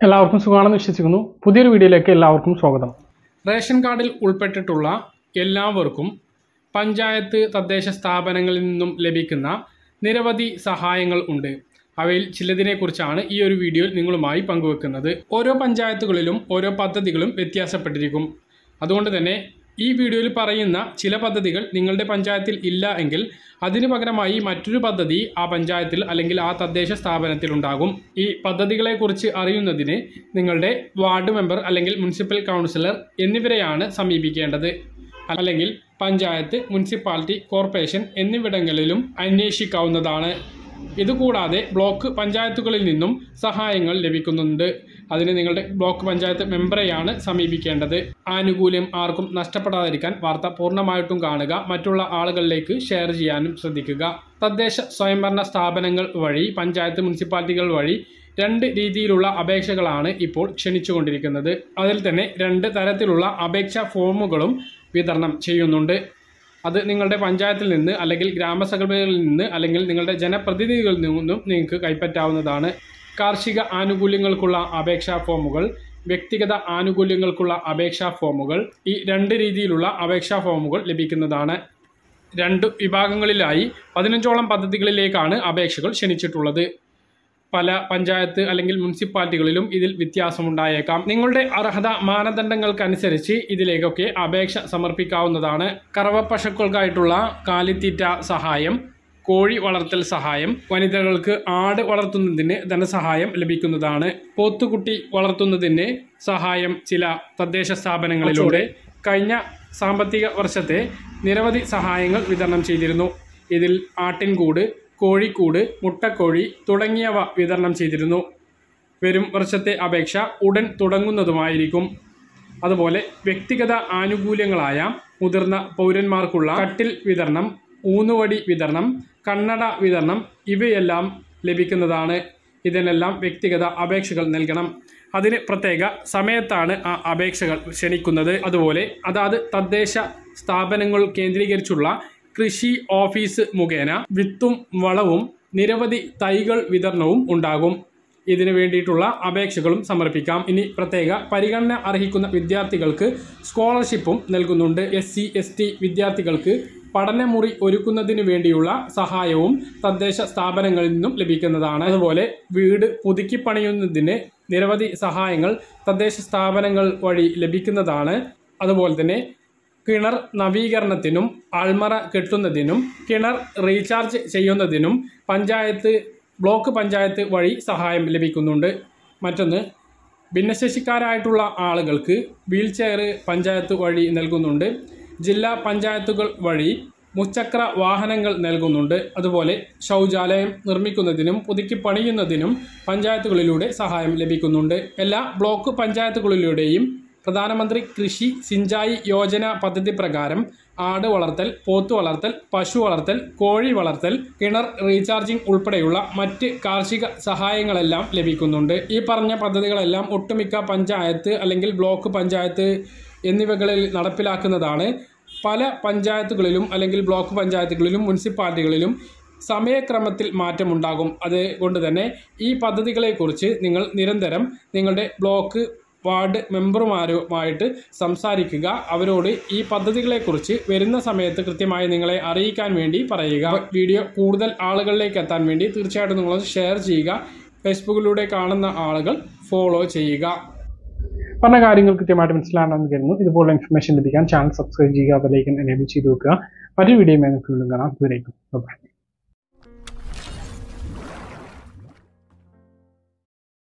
എല്ലാവർക്കും സുഖമാണെന്ന് വിശ്വസിക്കുന്നു പുതിയൊരു വീഡിയോയിലേക്ക് എല്ലാവർക്കും സ്വാഗതം റേഷൻ കാർഡിൽ ഉൾപ്പെട്ടിട്ടുള്ള എല്ലാവർക്കും പഞ്ചായത്ത് തദ്ദേശ സ്ഥാപനങ്ങളിൽ നിന്നും ലഭിക്കുന്ന നിരവധി സഹായങ്ങൾ ഉണ്ട് അവയിൽ ചിലതിനെക്കുറിച്ചാണ് ഈ ഒരു വീഡിയോയിൽ നിങ്ങളുമായി പങ്കുവെക്കുന്നത് ഓരോ പഞ്ചായത്തുകളിലും ഓരോ പദ്ധതികളും വ്യത്യാസപ്പെട്ടിരിക്കും അതുകൊണ്ട് തന്നെ ഈ വീഡിയോയിൽ പറയുന്ന ചില പദ്ധതികൾ നിങ്ങളുടെ പഞ്ചായത്തിൽ ഇല്ല എങ്കിൽ അതിനു പകരമായി മറ്റൊരു പദ്ധതി ആ പഞ്ചായത്തിൽ അല്ലെങ്കിൽ ആ തദ്ദേശ സ്ഥാപനത്തിൽ ഉണ്ടാകും ഈ പദ്ധതികളെക്കുറിച്ച് അറിയുന്നതിന് നിങ്ങളുടെ വാർഡ് മെമ്പർ അല്ലെങ്കിൽ മുനിസിപ്പൽ കൗൺസിലർ എന്നിവരെയാണ് സമീപിക്കേണ്ടത് അല്ലെങ്കിൽ പഞ്ചായത്ത് മുനിസിപ്പാലിറ്റി കോർപ്പറേഷൻ എന്നിവിടങ്ങളിലും അന്വേഷിക്കാവുന്നതാണ് ഇതുകൂടാതെ ബ്ലോക്ക് പഞ്ചായത്തുകളിൽ നിന്നും സഹായങ്ങൾ ലഭിക്കുന്നുണ്ട് അതിന് നിങ്ങളുടെ ബ്ലോക്ക് പഞ്ചായത്ത് മെമ്പറെയാണ് സമീപിക്കേണ്ടത് ആനുകൂല്യം ആർക്കും നഷ്ടപ്പെടാതിരിക്കാൻ വാർത്ത പൂർണ്ണമായിട്ടും കാണുക മറ്റുള്ള ആളുകളിലേക്ക് ഷെയർ ചെയ്യാനും ശ്രദ്ധിക്കുക തദ്ദേശ സ്വയംഭരണ സ്ഥാപനങ്ങൾ വഴി പഞ്ചായത്ത് മുനിസിപ്പാലിറ്റികൾ വഴി രണ്ട് രീതിയിലുള്ള അപേക്ഷകളാണ് ഇപ്പോൾ ക്ഷണിച്ചുകൊണ്ടിരിക്കുന്നത് അതിൽ തന്നെ രണ്ട് തരത്തിലുള്ള അപേക്ഷാ ഫോമുകളും വിതരണം ചെയ്യുന്നുണ്ട് അത് നിങ്ങളുടെ പഞ്ചായത്തിൽ നിന്ന് അല്ലെങ്കിൽ ഗ്രാമസഭകളിൽ നിന്ന് അല്ലെങ്കിൽ നിങ്ങളുടെ ജനപ്രതിനിധികളിൽ നിന്നും നിങ്ങൾക്ക് കൈപ്പറ്റാവുന്നതാണ് കാർഷിക ആനുകൂല്യങ്ങൾക്കുള്ള അപേക്ഷാ ഫോമുകൾ വ്യക്തിഗത ആനുകൂല്യങ്ങൾക്കുള്ള അപേക്ഷാ ഫോമുകൾ ഈ രണ്ട് രീതിയിലുള്ള അപേക്ഷാ ഫോമുകൾ ലഭിക്കുന്നതാണ് രണ്ട് വിഭാഗങ്ങളിലായി പതിനഞ്ചോളം പദ്ധതികളിലേക്കാണ് അപേക്ഷകൾ ക്ഷണിച്ചിട്ടുള്ളത് പല പഞ്ചായത്ത് അല്ലെങ്കിൽ മുനിസിപ്പാലിറ്റികളിലും ഇതിൽ വ്യത്യാസമുണ്ടായേക്കാം നിങ്ങളുടെ അർഹത മാനദണ്ഡങ്ങൾക്കനുസരിച്ച് ഇതിലേക്കൊക്കെ അപേക്ഷ സമർപ്പിക്കാവുന്നതാണ് കറവ പശുക്കൾക്കായിട്ടുള്ള കാലിത്തീറ്റ സഹായം കോഴി വളർത്തൽ സഹായം വനിതകൾക്ക് ആട് വളർത്തുന്നതിന് ധനസഹായം ലഭിക്കുന്നതാണ് പോത്തുകുട്ടി വളർത്തുന്നതിന് സഹായം ചില തദ്ദേശ സ്ഥാപനങ്ങളിലൂടെ കഴിഞ്ഞ സാമ്പത്തിക വർഷത്തെ നിരവധി സഹായങ്ങൾ വിതരണം ചെയ്തിരുന്നു ഇതിൽ ആട്ടിൻകൂട് കോഴിക്കൂട് മുട്ടക്കോഴി തുടങ്ങിയവ വിതരണം ചെയ്തിരുന്നു വരും വർഷത്തെ അപേക്ഷ ഉടൻ തുടങ്ങുന്നതുമായിരിക്കും അതുപോലെ വ്യക്തിഗത ആനുകൂല്യങ്ങളായ മുതിർന്ന പൗരന്മാർക്കുള്ള കട്ടിൽ വിതരണം ഊന്നുവടി വിതരണം കണ്ണട വിതരണം ഇവയെല്ലാം ലഭിക്കുന്നതാണ് ഇതിനെല്ലാം വ്യക്തിഗത അപേക്ഷകൾ നൽകണം അതിന് പ്രത്യേക സമയത്താണ് ആ അപേക്ഷകൾ ക്ഷണിക്കുന്നത് അതുപോലെ അതാത് തദ്ദേശ സ്ഥാപനങ്ങൾ കേന്ദ്രീകരിച്ചുള്ള കൃഷി ഓഫീസ് മുഖേന വിത്തും വളവും നിരവധി തൈകൾ വിതരണവും ഉണ്ടാകും ഇതിനു വേണ്ടിയിട്ടുള്ള അപേക്ഷകളും സമർപ്പിക്കാം ഇനി പ്രത്യേക പരിഗണന അർഹിക്കുന്ന വിദ്യാർത്ഥികൾക്ക് സ്കോളർഷിപ്പും നൽകുന്നുണ്ട് എസ് സി എസ് ടി വിദ്യാർത്ഥികൾക്ക് പഠനമുറി ഒരുക്കുന്നതിന് വേണ്ടിയുള്ള സഹായവും തദ്ദേശ സ്ഥാപനങ്ങളിൽ നിന്നും ലഭിക്കുന്നതാണ് അതുപോലെ വീട് പുതുക്കി പണിയുന്നതിന് നിരവധി സഹായങ്ങൾ തദ്ദേശ സ്ഥാപനങ്ങൾ വഴി ലഭിക്കുന്നതാണ് അതുപോലെ തന്നെ കിണർ നവീകരണത്തിനും ആൾമറ കെട്ടുന്നതിനും കിണർ റീചാർജ് ചെയ്യുന്നതിനും പഞ്ചായത്ത് ബ്ലോക്ക് പഞ്ചായത്ത് വഴി സഹായം ലഭിക്കുന്നുണ്ട് മറ്റൊന്ന് ഭിന്നശേഷിക്കാരായിട്ടുള്ള ആളുകൾക്ക് വീൽ ചെയർ പഞ്ചായത്ത് വഴി നൽകുന്നുണ്ട് ജില്ലാ പഞ്ചായത്തുകൾ വഴി മുച്ചക്ര വാഹനങ്ങൾ നൽകുന്നുണ്ട് അതുപോലെ ശൗചാലയം നിർമ്മിക്കുന്നതിനും പുതുക്കി പണിയുന്നതിനും പഞ്ചായത്തുകളിലൂടെ സഹായം ലഭിക്കുന്നുണ്ട് എല്ലാ ബ്ലോക്ക് പഞ്ചായത്തുകളിലൂടെയും പ്രധാനമന്ത്രി കൃഷി സിഞ്ചായി യോജന പദ്ധതി പ്രകാരം ആട് വളർത്തൽ പോത്ത് വളർത്തൽ പശു വളർത്തൽ കോഴി വളർത്തൽ കിണർ റീചാർജിംഗ് ഉൾപ്പെടെയുള്ള മറ്റ് കാർഷിക സഹായങ്ങളെല്ലാം ലഭിക്കുന്നുണ്ട് ഈ പറഞ്ഞ പദ്ധതികളെല്ലാം ഒട്ടുമിക്ക പഞ്ചായത്ത് അല്ലെങ്കിൽ ബ്ലോക്ക് പഞ്ചായത്ത് എന്നിവകളിൽ നടപ്പിലാക്കുന്നതാണ് പല പഞ്ചായത്തുകളിലും അല്ലെങ്കിൽ ബ്ലോക്ക് പഞ്ചായത്തുകളിലും മുനിസിപ്പാലിറ്റികളിലും സമയക്രമത്തിൽ മാറ്റമുണ്ടാകും അതുകൊണ്ട് തന്നെ ഈ പദ്ധതികളെക്കുറിച്ച് നിങ്ങൾ നിരന്തരം നിങ്ങളുടെ ബ്ലോക്ക് വാർഡ് മെമ്പർമാരുമായിട്ട് സംസാരിക്കുക അവരോട് ഈ പദ്ധതികളെക്കുറിച്ച് വരുന്ന സമയത്ത് കൃത്യമായി നിങ്ങളെ അറിയിക്കാൻ വേണ്ടി പറയുക വീഡിയോ കൂടുതൽ ആളുകളിലേക്ക് എത്താൻ വേണ്ടി തീർച്ചയായിട്ടും നിങ്ങൾ ഷെയർ ചെയ്യുക ഫേസ്ബുക്കിലൂടെ കാണുന്ന ആളുകൾ ഫോളോ ചെയ്യുക പറഞ്ഞ കാര്യങ്ങൾ കൃത്യമായിട്ട് മനസ്സിലാണെന്ന് കരുതുന്നു ഇതുപോലുള്ള ഇൻഫർമേഷൻ ലഭിക്കാൻ ചാനൽ സബ്സ്ക്രൈബ് ചെയ്യുക ബെലൈക്കൻ എനേബിൾ ചെയ്ത് വെക്കുക മറ്റൊരു വീഡിയോയുമായി നമുക്ക് വീണ്ടും കാണാം ദൂരേക്കും ബൈ